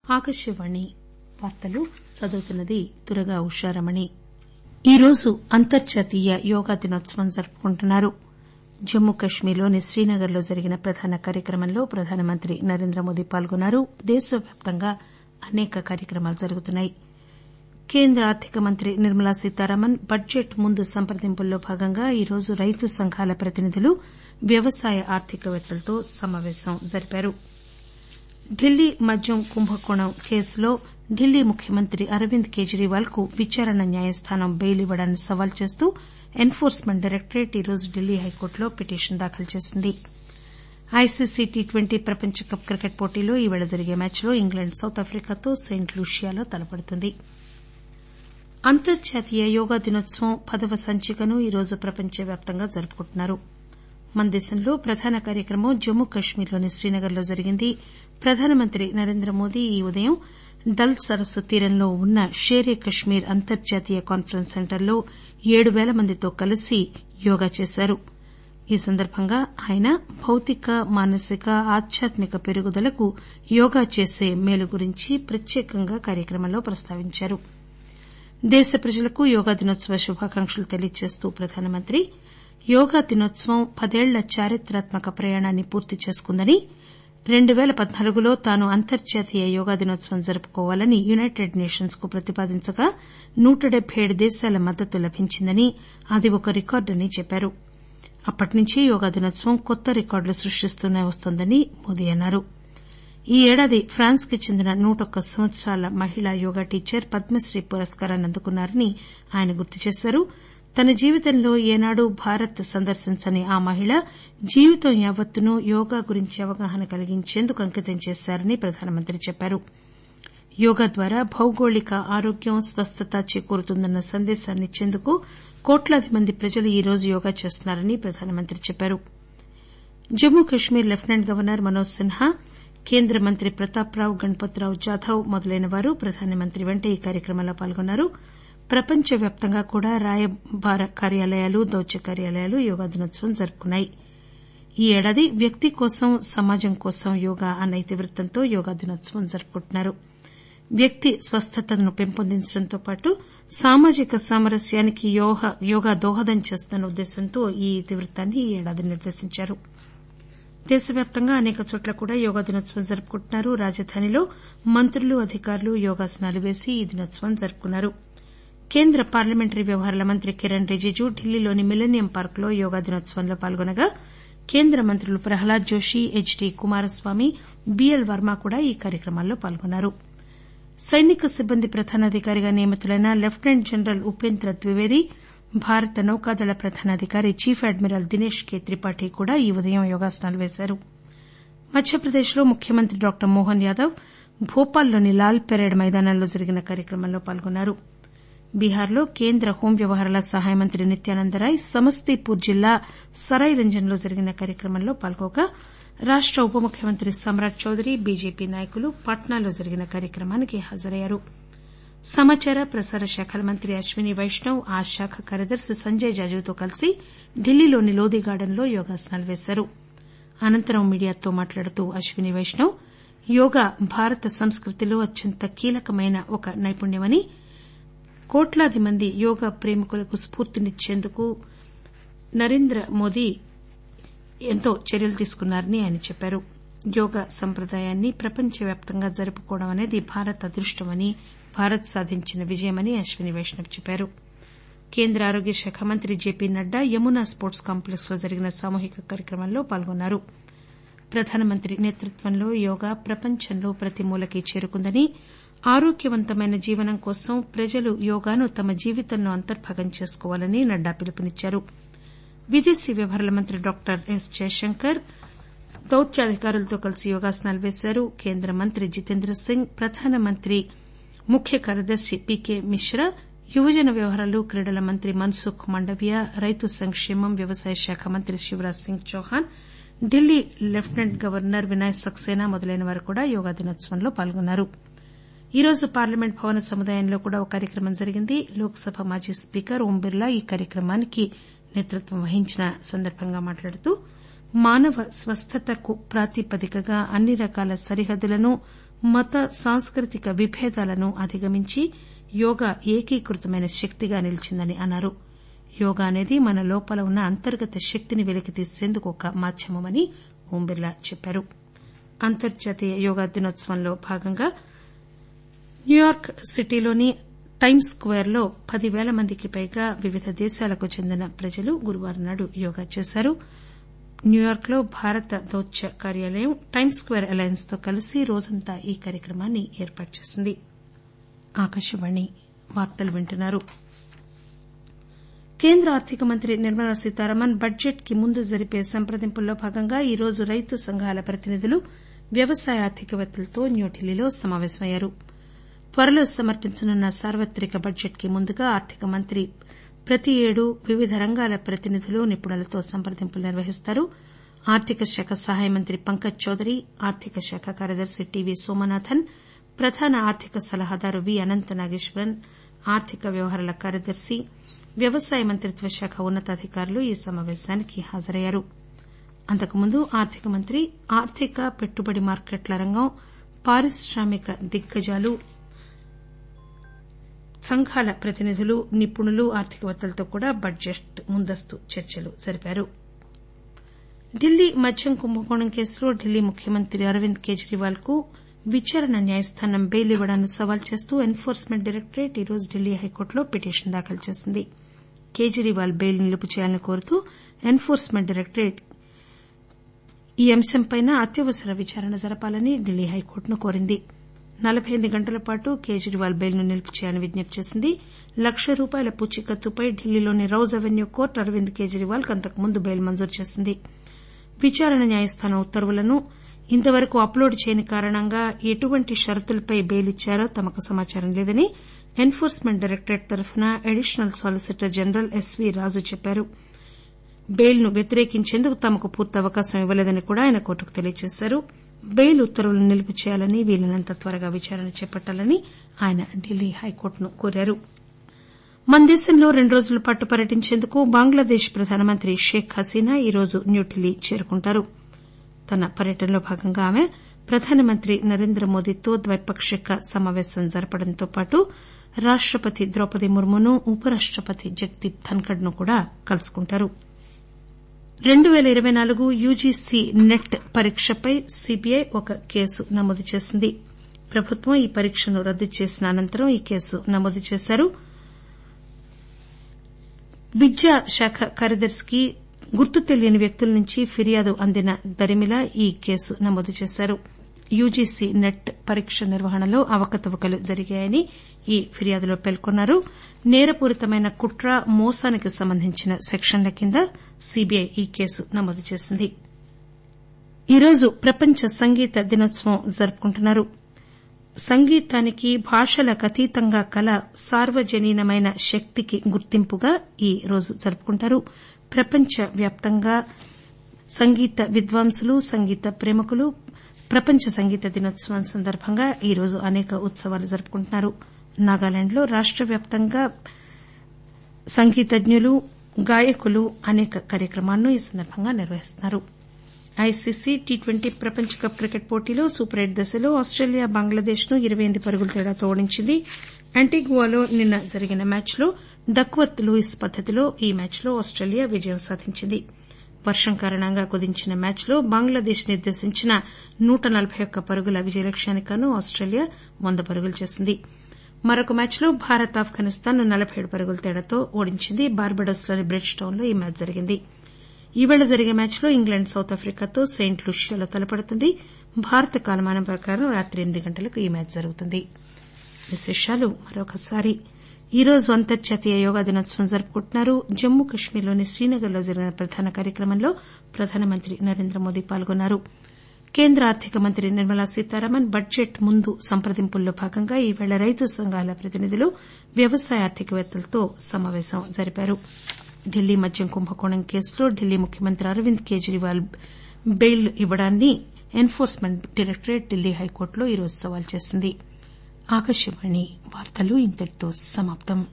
ఆకాశవాణి వార్తలు చదువుతున్నది దుర్గా ఉషారమణి ఈరోజు అంతర్జాతీయ యోగా దినోత్సవం జరుపుకుంటున్నారు జమ్మూ కశ్మీర్లోని శ్రీనగర్ లో జరిగిన ప్రధాన కార్యక్రమంలో ప్రధానమంత్రి నరేంద్రమోదీ పాల్గొన్నారు దేశవ్యాప్తంగా అనేక కార్యక్రమాలు జరుగుతున్నాయి కేంద్ర ఆర్థిక మంత్రి నిర్మలా సీతారామన్ బడ్జెట్ ముందు సంప్రదింపుల్లో భాగంగా ఈరోజు రైతు సంఘాల ప్రతినిధులు వ్యవసాయ ఆర్థికవేత్తలతో సమాపేశం జరిపారు ఢిల్లీ మద్యం కుంభకోణం కేసులో ఢిల్లీ ముఖ్యమంత్రి అరవింద్ కేజ్రీవాల్ కు విచారణ న్యాయస్థానం బెయిల్ ఇవ్వడాన్ని సవాల్ చేస్తూ ఎన్ ఫోర్స్మెంట్ డైరెక్టరేట్ ఈరోజు ఢిల్లీ హైకోర్టులో పిటిషన్ దాఖలు చేసింది ఐసీసీ టీ ట్వంటీ ప్రపంచ కప్ క్రికెట్ పోటీలో ఈరోజు జరిగే మ్యాచ్లో ఇంగ్లండ్ సౌత్ ఆఫికాతో సెయింట్ లూషియాలో తలపడుతుంది అంతర్జాతీయ యోగా దినోత్సవం పదవ సంచికను ఈరోజు ప్రపంచవ్యాప్తంగా జరుపుకుంటున్నారు మన దేశంలో ప్రధాన కార్యక్రమం జమ్మూ కశ్మీర్లోని శ్రీనగర్ లో జరిగింది ప్రధానమంత్రి నరేంద్రమోదీ ఈ ఉదయం డల్ సరస్సు తీరంలో ఉన్న షేర్ ఏ కశ్మీర్ అంతర్జాతీయ కాన్పరెన్స్ సెంటర్లో ఏడు పేల మందితో కలిసి యోగా చేశారు ఈ సందర్బంగా ఆయన భౌతిక మానసిక ఆధ్యాత్మిక పెరుగుదలకు యోగా చేసే మేలు గురించి ప్రత్యేకంగా కార్యక్రమంలో ప్రస్తావించారు దేశ ప్రజలకు యోగా దినోత్సవ శుభాకాంక్షలు తెలియజేస్తూ ప్రధానమంత్రి యోగా దినోత్సవం పదేళ్ల చారిత్రాత్మక ప్రయాణాన్ని పూర్తి చేసుకుందని రెండు పేల పద్నాలుగులో తాను అంతర్జాతీయ యోగా దినోత్సవం జరుపుకోవాలని యునైటెడ్ నేషన్స్ కు ప్రతిపాదించగా నూట డెబ్బై ఏడు దేశాల మద్దతు లభించిందని అది ఒక రికార్డని చెప్పారు అప్పటి నుంచి యోగా దినోత్సవం కొత్త రికార్డులు సృష్టిస్తూనే వస్తోందని మోదీ అన్నారు ఈ ఏడాది ఫ్రాన్స్ కి చెందిన నూటొక్క సంవత్సరాల మహిళా యోగా టీచర్ పద్మశ్రీ పురస్కారాన్ని అందుకున్నారని ఆయన గుర్తు చేశారు తన జీవితంలో ఏనాడూ భారత్ సందర్శించని ఆ మహిళ జీవితం యావత్తును యోగా గురించి అవగాహన కలిగించేందుకు అంకితం చేశారని ప్రధానమంత్రి చెప్పారు యోగా ద్వారా భౌగోళిక ఆరోగ్యం స్వస్థత చేకూరుతుందన్న సందేశాన్ని ఇచ్చేందుకు కోట్లాది మంది ప్రజలు ఈరోజు యోగా చేస్తున్నారని ప్రధానమంత్రి చెప్పారు జమ్మూ కశ్మీర్ లెప్టిసెంట్ గవర్నర్ మనోజ్ సిన్హా కేంద్ర మంత్రి ప్రతాప్ రావు గణపత్ రావు జాదవ్ మొదలైన వారు ప్రధానమంత్రి వెంట ఈ కార్యక్రమంలో పాల్గొన్నారు ప్రపంచవ్యాప్తంగా కూడా రాయబార కార్యాలయాలు దౌత్య కార్యాలయాలు యోగా దినోత్సవం జరుపుకున్నాయి ఈ ఏడాది వ్యక్తి కోసం సమాజం కోసం యోగా అన్న ఇతివృత్తంతో యోగా దినోత్సవం జరుపుకుంటున్నారు వ్యక్తి స్వస్థతను పెంపొందించడంతో పాటు సామాజిక సామరస్యానికి యోగా దోహదం చేస్తుందన్న ఉద్దేశంతో ఈ ఇతివృత్తాన్ని ఈ ఏడాది నిర్దేశించారు దేశవ్యాప్తంగా అనేక చోట్ల కూడా యోగా దినోత్సవం జరుపుకుంటున్నారు రాజధానిలో మంత్రులు అధికారులు యోగాసనాలు వేసి ఈ దినోత్సవం జరుపుకున్నారు కేంద్ర పార్లమెంటరీ వ్యవహారాల మంత్రి కిరణ్ రిజిజు ఢిల్లీలోని మిలీనియం పార్కులో యోగా దినోత్సవంలో పాల్గొనగా కేంద్ర మంత్రులు Pralhad Joshi H D Kumaraswamy B L Varma కూడా ఈ కార్యక్రమాల్లో పాల్గొన్నారు సైనిక సిబ్బంది ప్రధానాధికారిగా నియమితులైన లెప్టిసెంట్ జనరల్ ఉపేంద్ర ద్వివేది భారత నౌకాదళ ప్రధానాధికారి chief admiral Dinesh K Tripathi కూడా ఈ ఉదయం యోగాసనాలు వేశారు మధ్యప్రదేశ్ లో ముఖ్యమంత్రి డాక్టర్ మోహన్ యాదవ్ భోపాల్లోని లాల్ పెరేడ్ మైదానంలో జరిగిన కార్యక్రమంలో పాల్గొన్నారు బీహార్లో కేంద్ర హోం వ్యవహారాల సహాయ మంత్రి నిత్యానందరాయ్ సమస్తీపూర్ జిల్లా సరాయ్ రంజన్ లో జరిగిన కార్యక్రమంలో పాల్గొనగా రాష్ట ఉప ముఖ్యమంత్రి సమ్రాట్ చౌదరి బీజేపీ నాయకులు పాట్నాలో జరిగిన కార్యక్రమానికి హాజరయ్యారు సమాచార ప్రసార శాఖల మంత్రి అశ్విని వైష్ణవ్ ఆ శాఖ కార్యదర్శి సంజయ్ జాజుతో కలిసి ఢిల్లీలోని లోదీ గార్డెన్లో యోగాసనాలు వేశారు అనంతరం మీడియాతో మాట్లాడుతూ అశ్విని వైష్ణవ్ యోగా భారత సంస్కృతిలో అత్యంత కీలకమైన ఒక నైపుణ్యమని కోట్లాది మంది యోగా ప్రేమికులకు స్పూర్తినిచ్చేందుకు నరేంద్ర మోదీ ఎంతో చర్యలు తీసుకున్నారని ఆయన చెప్పారు యోగా సంప్రదాయాన్ని ప్రపంచవ్యాప్తంగా జరుపుకోవడం అనేది భారత్ అదృష్టమని భారత్ సాధించిన విజయమని అశ్విని వైష్ణవ్ చెప్పారు కేంద్ర ఆరోగ్య శాఖ మంత్రి JP Nadda Yamuna sports complex లో జరిగిన సామూహిక కార్యక్రమంలో పాల్గొన్నారు ప్రధానమంత్రి నేతృత్వంలో యోగా ప్రపంచంలో ప్రతి మూలకి చేరుకుందని ఆరోగ్యవంతమైన జీవనం కోసం ప్రజలు యోగాను తమ జీవితంలో అంతర్భాగం చేసుకోవాలని నడ్డా పిలుపునిచ్చారు విదేశీ వ్యవహారాల మంత్రి డాక్టర్ ఎస్ జయశంకర్ దౌత్యాధికారులతో కలిసి యోగాసనాలు వేశారు కేంద్ర మంత్రి జితేంద్ర సింగ్ ప్రధానమంత్రి ముఖ్య కార్యదర్శి పీకే మిశ్రా యువజన వ్యవహారాలు క్రీడల మంత్రి మన్సుఖ్ మాండవీయ రైతు సంక్షేమం వ్యవసాయ శాఖ మంత్రి శివరాజ్ సింగ్ చౌహాన్ ఢిల్లీ లెప్టిసెంట్ గవర్నర్ వినయ్ సక్సేనా మొదలైన వారు కూడా యోగా దినోత్సవంలో పాల్గొన్నారు ఈ రోజు పార్లమెంట్ భవన సముదాయంలో కూడా ఒక కార్యక్రమం జరిగింది లోక్ సభ మాజీ స్పీకర్ ఓం బిర్లా ఈ కార్యక్రమానికి నేతృత్వం వహించిన సందర్బంగా మాట్లాడుతూ మానవ స్వస్థతకు ప్రాతిపదికగా అన్ని రకాల సరిహద్దులను మత సాంస్కృతిక విభేదాలను అధిగమించి యోగా ఏకీకృతమైన శక్తిగా నిలిచిందని అన్నారు యోగా అనేది మన లోపల ఉన్న అంతర్గత శక్తిని వెలికితీసేందుకు ఒక మాధ్యమని ఓం బిర్లా చెప్పారు అంతర్జాతీయ యోగా దినోత్సవంలో భాగంగా న్యూయార్క్ సిటీలోని టైమ్స్ స్క్వేర్ లో పదివేల మందికి పైగా వివిధ దేశాలకు చెందిన ప్రజలు గురువారం నాడు యోగా చేశారు న్యూయార్క్ లో భారత దౌత్య కార్యాలయం టైమ్స్ స్క్వేర్ అలయన్స్ తో కలిసి రోజంతా ఈ కార్యక్రమాన్ని ఏర్పాటు చేసింది కేంద్ర ఆర్థిక మంత్రి నిర్మలా సీతారామన్ బడ్జెట్ కి ముందు జరిపే సంప్రదింపుల్లో భాగంగా ఈ రోజు రైతు సంఘాల ప్రతినిధులు వ్యవసాయ ఆర్థికవేత్తలతో న్యూఢిల్లీలో సమాపేశమయ్యారు త్వరలో సమర్పించనున్న సార్వత్రిక బడ్జెట్ కి ముందుగా ఆర్థిక మంత్రి ప్రతి ఏడూ వివిధ రంగాల ప్రతినిధులు నిపుణులతో సంప్రదింపులు నిర్వహిస్తారు ఆర్థిక శాఖ సహాయ మంత్రి పంకజ్ చౌదరి ఆర్థిక శాఖ కార్యదర్శి టీవీ సోమనాథన్ ప్రధాన ఆర్థిక సలహాదారు వి అనంత నాగేశ్వరన్ ఆర్థిక వ్యవహారాల కార్యదర్శి వ్యవసాయ మంత్రిత్వ శాఖ ఉన్నతాధికారులు ఈ సమాపేశానికి హాజరయ్యారు అంతకుముందు ఆర్థిక మంత్రి ఆర్థిక పెట్టుబడి మార్కెట్ల రంగం పారిశ్రామిక దిగ్గజాలు సంఘాల ప్రతినిధులు నిపుణులు ఆర్థికవేత్తలతో కూడా బడ్జెట్ ముందస్తు చర్చలు జరిపారు ఢిల్లీ మద్యం కుంభకోణం కేసులో ఢిల్లీ ముఖ్యమంత్రి అరవింద్ కేజ్రీవాల్ కు విచారణ న్యాయస్థానం బెయిల్ ఇవ్వడాన్ని సవాల్ చేస్తూ ఎన్ఫోర్స్మెంట్ డైరెక్టరేట్ ఈ రోజు ఢిల్లీ హైకోర్టులో పిటిషన్ దాఖలు చేసింది కేజ్రీవాల్ బెయిల్ నిలుపు చేయాలని కోరుతూ ఎన్ఫోర్స్మెంట్ డైరెక్టరేట్ ఈ అంశంపై అత్యవసర విచారణ జరపాలని ఢిల్లీ హైకోర్టును కోరింది నలబై ఎనిమిది గంటల పాటు కేజ్రీవాల్ బెయిల్ ను నిలుపు చేయాలని విజ్ఞప్తి చేసింది లక్ష రూపాయల పూచీకత్తుపై ఢిల్లీలోని Rouse Avenue court Arvind Kejriwal కు అంతకుముందు బెయిల్ మంజూరు చేసింది విచారణ న్యాయస్థానం ఉత్తర్వులను ఇంతవరకు అప్లోడ్ చేయని కారణంగా ఎటువంటి షరతులపై బెయిల్ ఇచ్చారో తమకు సమాచారం లేదని ఎన్ఫోర్స్మెంట్ డైరెక్టరేట్ తరఫున additional solicitor general S V Raju చెప్పారు బెయిల్ ను వ్యతిరేకించేందుకు తమకు పూర్తి అవకాశం ఇవ్వలేదని కూడా ఆయన కోర్టుకు తెలియజేశారు బెయిల్ ఉత్తర్వులను నిలుపు చేయాలని వీలైనంత త్వరగా విచారణ చేపట్టాలని ఆయన ఢిల్లీ హైకోర్టును కోరారు మన దేశంలో రెండు రోజుల పాటు పర్యటించేందుకు బంగ్లాదేశ్ ప్రధానమంత్రి షేక్ హసీనా ఈ రోజు న్యూఢిల్లీ చేరుకుంటారు తన పర్యటనలో భాగంగా ఆమె ప్రధానమంత్రి నరేంద్ర మోదీతో ద్వైపాక్షిక సమాపేశం జరపడంతో పాటు రాష్టపతి ద్రౌపది ముర్మును ఉపరాష్టపతి జగదీప్ ధన్కడ్ ను కూడా కలుసుకుంటారు రెండు పేల ఇరవై నాలుగు యూజీసీ నెట్ పరీక్షపై సీబీఐ ఒక కేసు నమోదు చేసింది ప్రభుత్వం ఈ పరీక్షను రద్దు చేసిన అనంతరం ఈ కేసు నమోదు చేశారు విద్యాశాఖ కార్యదర్శికి గుర్తు తెలియని వ్యక్తుల నుంచి ఫిర్యాదు అందిన దరిమిలా ఈ కేసు నమోదు చేశారు యూజీసీ నెట్ పరీక్ష నిర్వహణలో అవకతవకలు జరిగాయని ఈ ఫిర్యాదులో పేర్కొన్నారు నేరపూరితమైన కుట్ర మోసానికి సంబంధించిన సెక్షన్ల కింద సీబీఐ ఈ కేసు నమోదు చేసింది ఈరోజు ప్రపంచ సంగీత దినోత్సవం జరుపుకుంటున్నారు సంగీతానికి భాషలకు అతీతంగా కల సార్వజనీనమైన శక్తికి గుర్తింపుగా ఈ రోజు జరుపుకుంటారు ప్రపంచ వ్యాప్తంగా సంగీత విద్వాంసులు సంగీత ప్రేమికులు ప్రపంచ సంగీత దినోత్సవం సందర్భంగా ఈరోజు అనేక ఉత్సవాలు జరుపుకుంటున్నారు నాగాలాండ్ లో రాష్ట వ్యాప్తంగా సంగీతజ్ఞులు గాయకులు అనేక కార్యక్రమాలను ఈ సందర్భంగా నిర్వహిస్తున్నారు ఐసీసీ టీ ట్వంటీ ప్రపంచ కప్ క్రికెట్ పోటీలో సూపర్ ఎయిట్ దశలో ఆస్టేలియా బంగ్లాదేశ్ ను ఇరవై ఎనిమిది పరుగుల తేడాతో ఓడించింది యాంటిగ్వాలో నిన్న జరిగిన మ్యాచ్లో డక్వర్త్ లూయిస్ పద్దతిలో ఈ మ్యాచ్లో ఆస్టేలియా విజయం సాధించింది వర్షం కారణంగా కుదించిన మ్యాచ్లో బంగ్లాదేశ్ నిర్దేశించిన నూట నలబై ఒక్క పరుగుల విజయ లక్ష్యానికి గాను ఆస్టేలియా వంద పరుగులు చేసింది మరొక మ్యాచ్లో భారత్ ఆఫ్ఘనిస్తాన్ ను నలబై ఏడు పరుగుల తేడాతో ఓడించింది బార్బడోస్ లోని బ్రిడ్జ్ టౌన్ లో ఈ మ్యాచ్ జరిగింది ఈరోజు జరిగే మ్యాచ్లో ఇంగ్లండ్ సౌత్ ఆఫ్రికాతో సెయింట్ లూషియాలో తలపడుతుంది భారత కాలమానం ప్రకారం రాత్రి ఎనిమిది గంటలకు ఈ మ్యాచ్ జరుగుతుంది ఈరోజు అంతర్జాతీయ యోగా దినోత్సవం జరుపుకుంటున్నారు జమ్మూ కశ్మీర్లోని శ్రీనగర్ లో జరిగిన ప్రధాన కార్యక్రమంలో ప్రధానమంత్రి నరేంద్ర మోదీ పాల్గొన్నారు కేంద్ర ఆర్థిక మంత్రి నిర్మలా సీతారామన్ బడ్జెట్ ముందు సంప్రదింపుల్లో భాగంగా ఈరోజు రైతు సంఘాల ప్రతినిధులు వ్యవసాయ ఆర్థికవేత్తలతో సమాపేశం జరిపారు ఢిల్లీ మద్యం కుంభకోణం కేసులో ఢిల్లీ ముఖ్యమంత్రి అరవింద్ కేజ్రీవాల్ బెయిల్ ఇవ్వడాన్ని ఎన్ఫోర్స్మెంట్ డైరెక్టరేట్ ఢిల్లీ హైకోర్టులో ఈరోజు సవాల్ చేసింది